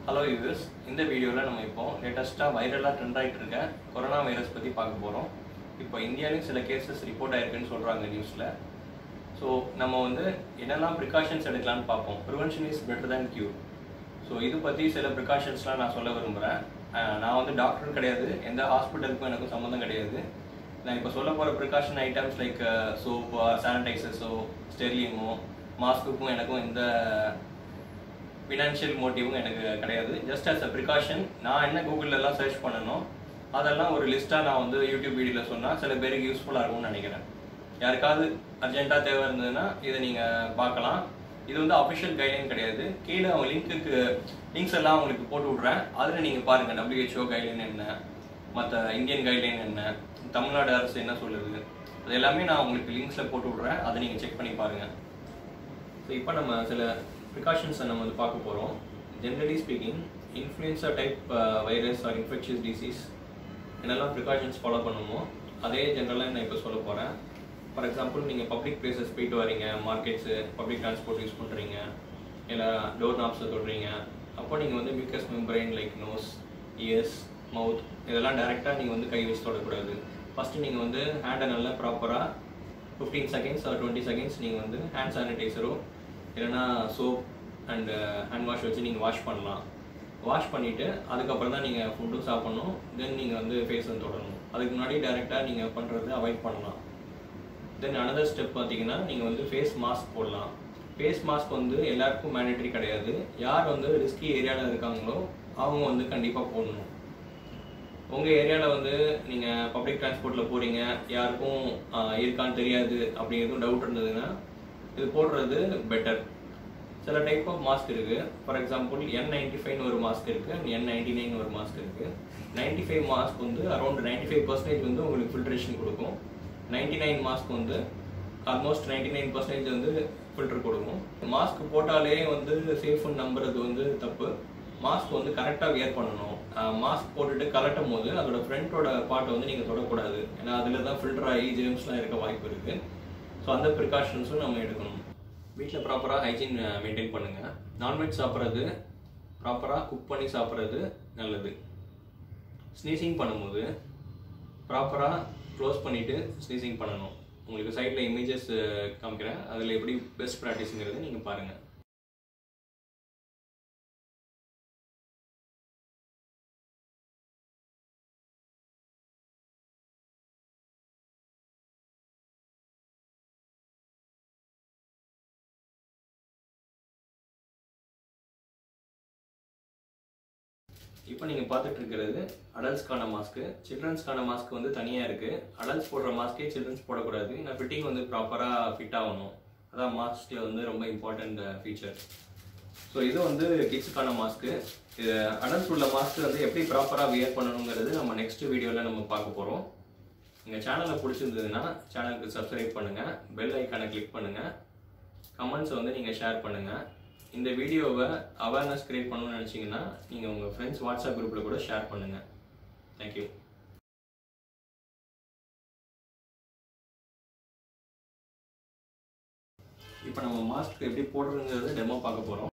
hello viewers இந்த வீடியோவில் நம்ம இப்போ லேட்டஸ்ட்டாக வைரலாக ட்ரெண்ட் ஆகிட்டு இருக்க கொரோனா வைரஸ் பற்றி பார்க்க போகிறோம் இப்போ இந்தியாவிலும் சில கேசஸ் ரிப்போர்ட் ஆயிருக்குன்னு சொல்கிறாங்க நியூஸில் ஸோ நம்ம வந்து என்னெல்லாம் ப்ரிகாஷன்ஸ் எடுக்கலாம்னு பார்ப்போம் prevention is better than cure so இது பற்றி சில ப்ரிகாஷன்ஸ்லாம் நான் சொல்ல விரும்புகிறேன் நான் வந்து டாக்டர் கிடையாது எந்த ஹாஸ்பிட்டலுக்கும் எனக்கும் சம்மந்தம் கிடையாது நான் இப்போ சொல்ல போகிற ப்ரிகாஷன் ஐட்டம்ஸ் லைக் சோப்போ சானிடைசர்ஸோ ஸ்டெர்லியமோ மாஸ்க்குக்கும் எனக்கும் எந்த ஃபினான்ஷியல் மோட்டிவும் எனக்கு கிடையாது ஜஸ்ட் as a ப்ரிகாஷன் நான் என்ன கூகுள்ல எல்லாம் சர்ச் பண்ணணும் அதெல்லாம் ஒரு லிஸ்ட்டாக நான் வந்து யூடியூப் வீடியோவில் சொன்னால் சில பேருக்கு யூஸ்ஃபுல்லாக இருக்கும்னு நினைக்கிறேன் யாருக்காவது அர்ஜென்ட்டாக தேவை இருந்ததுன்னா இதை நீங்கள் பார்க்கலாம் இது வந்து அஃபிஷியல் கைட்லைன் கிடையாது கீழே அவங்க லிங்க்குக்கு லிங்க்ஸ் எல்லாம் உங்களுக்கு போட்டு விட்றேன் அதில் நீங்கள் பாருங்கள் WHO கைட்லைன் என்ன மற்ற இந்தியன் கைட்லைன் என்ன தமிழ்நாடு அரசு என்ன சொல்லுது அது எல்லாமே நான் உங்களுக்கு லிங்க்ஸில் போட்டு விட்றேன் அதை நீங்கள் செக் பண்ணி பாருங்கள் ஸோ இப்போ நம்ம சில ப்ரிகாஷன்ஸை நம்ம வந்து பார்க்க போகிறோம் generally speaking influenza type virus or infectious disease என்னெல்லாம் ப்ரிகாஷன்ஸ் ஃபாலோ பண்ணுமோ அதே ஜென்ரலாக நான் இப்போ சொல்ல போகிறேன் ஃபார் எக்ஸாம்பிள் நீங்கள் பப்ளிக் பிளேசஸ் போயிட்டு வரீங்க மார்க்கெட்ஸு பப்ளிக் டிரான்ஸ்போர்ட் யூஸ் பண்ணுறீங்க இல்லை டோர் நாப்ஸை தொடுறீங்க அப்போ நீங்கள் வந்து mucous membrane like nose ears mouth இதெல்லாம் டேரெக்டாக நீங்கள் வந்து கை வச்சு தொடக்கூடாது ஃபஸ்ட்டு நீங்கள் வந்து ஹேண்டை நல்லா ப்ராப்பராக fifteen seconds or twenty seconds நீங்கள் வந்து ஹேண்ட் சானிடைசரோ இல்லைன்னா சோப் அண்ட் ஹேண்ட் வாஷ் வச்சு நீங்கள் வாஷ் பண்ணலாம் வாஷ் பண்ணிவிட்டு அதுக்கப்புறம் தான் நீங்கள் ஃபுட்டும் சாப்பிட்ணும் தென் நீங்கள் வந்து ஃபேஸ் வந்து தொடரணும் அதுக்கு முன்னாடி டேரெக்டாக நீங்கள் பண்ணுறது அவாய்ட் பண்ணலாம் தென் அனதர் ஸ்டெப் பார்த்தீங்கன்னா நீங்கள் வந்து ஃபேஸ் மாஸ்க் போடலாம் ஃபேஸ் மாஸ்க் வந்து எல்லாருக்கும் மேண்டேட்டரி கிடையாது யார் வந்து ரிஸ்கி ஏரியாவில் இருக்காங்களோ அவங்க வந்து கண்டிப்பாக போடணும் உங்கள் ஏரியாவில் வந்து நீங்கள் பப்ளிக் டிரான்ஸ்போர்ட்டில் போகிறீங்க யாருக்கும் ஆஹ், இருக்கான்னு தெரியாது அப்படி எதுவும் டவுட் இருந்ததுன்னா இது போடுறது பெட்டர் சில டைப் ஆஃப் மாஸ்க் இருக்கு ஃபார் எக்ஸாம்பிள் என் நைன்டி ஃபைவ்னு ஒரு மாஸ்க் இருக்கு என் நைன்டி நைன் ஒரு மாஸ்க் இருக்கு நைன்டி ஃபைவ் மாஸ்க் வந்து அரௌண்ட் நைன்டி ஃபைவ் பர்சன்டேஜ் வந்து உங்களுக்கு ஃபில்ட்ரேஷன் கொடுக்கும் நைன்டி நைன் மாஸ்க் வந்து ஆல்மோஸ்ட் நைன்டி நைன் பர்சன்டேஜ் வந்து ஃபில்டர் கொடுக்கும் மாஸ்க் போட்டாலே வந்து சேஃப்னு நம்புறது வந்து தப்பு மாஸ்க் வந்து கரெக்டாக வியர் பண்ணணும் மாஸ்க் போட்டுட்டு கலட்டும் போது அதோட ஃப்ரண்ட்டோட பார்ட்டை வந்து நீங்கள் தொடக்கூடாது ஏன்னா அதில் தான் ஃபில்டர் ஆகி ஜெர்ம்ஸ்லாம் இருக்க வாய்ப்பு இருக்குது ஸோ அந்த ப்ரிகாஷன்ஸும் நம்ம எடுக்கணும் வீட்டில் ப்ராப்பராக ஹைஜீன் மெயின்டைன் பண்ணுங்கள் நான்வெஜ் சாப்பிட்றது ப்ராப்பராக குக் பண்ணி சாப்பிட்றது நல்லது ஸ்னீசிங் பண்ணும்போது ப்ராப்பராக க்ளோஸ் பண்ணிவிட்டு ஸ்னீசிங் பண்ணணும் உங்களுக்கு சைடில் இமேஜஸ் காமிக்கிறேன் அதில் எப்படி பெஸ்ட் ப்ராக்டிஸுங்கிறது நீங்கள் பாருங்கள் இப்போ நீங்கள் பார்த்துட்டு இருக்கிறது அடல்ட்ஸ்க்கான மாஸ்க்கு சில்ட்ரன்ஸ்க்கான மாஸ்க் வந்து தனியாக இருக்குது அடல்ட்ஸ் போடுற மாஸ்க்கே சில்ட்ரன்ஸ் போடக்கூடாது ஏன்னா ஃபிட்டிங் வந்து ப்ராப்பராக ஃபிட் ஆகணும் அதான் மாஸ்கில் வந்து ரொம்ப இம்பார்ட்டண்ட் ஃபீச்சர் ஸோ இது வந்து கிட்ஸுக்கான மாஸ்க்கு இது அடல்ட்ஸ் உள்ள மாஸ்க் வந்து எப்படி ப்ராப்பராக வியர் பண்ணணுங்கிறது நம்ம நெக்ஸ்ட் வீடியோவில் நம்ம பார்க்க போகிறோம் எங்கள் சேனலை பிடிச்சிருந்ததுன்னா சேனலுக்கு சப்ஸ்கிரைப் பண்ணுங்கள் பெல் ஐக்கானை கிளிக் பண்ணுங்கள் கமெண்ட்ஸை வந்து நீங்கள் ஷேர் பண்ணுங்கள் இந்த வீடியோவை அவேர்னஸ் கிரியேட் பண்ணணும்னு நினச்சிங்கன்னா நீங்கள் உங்கள் ஃப்ரெண்ட்ஸ் வாட்ஸ்அப் குரூப்பில் கூட ஷேர் பண்ணுங்கள் தேங்க்யூ இப்போ நம்ம மாஸ்க் எப்படி போடுறதுங்கிறது டெமோ பார்க்க போகிறோம்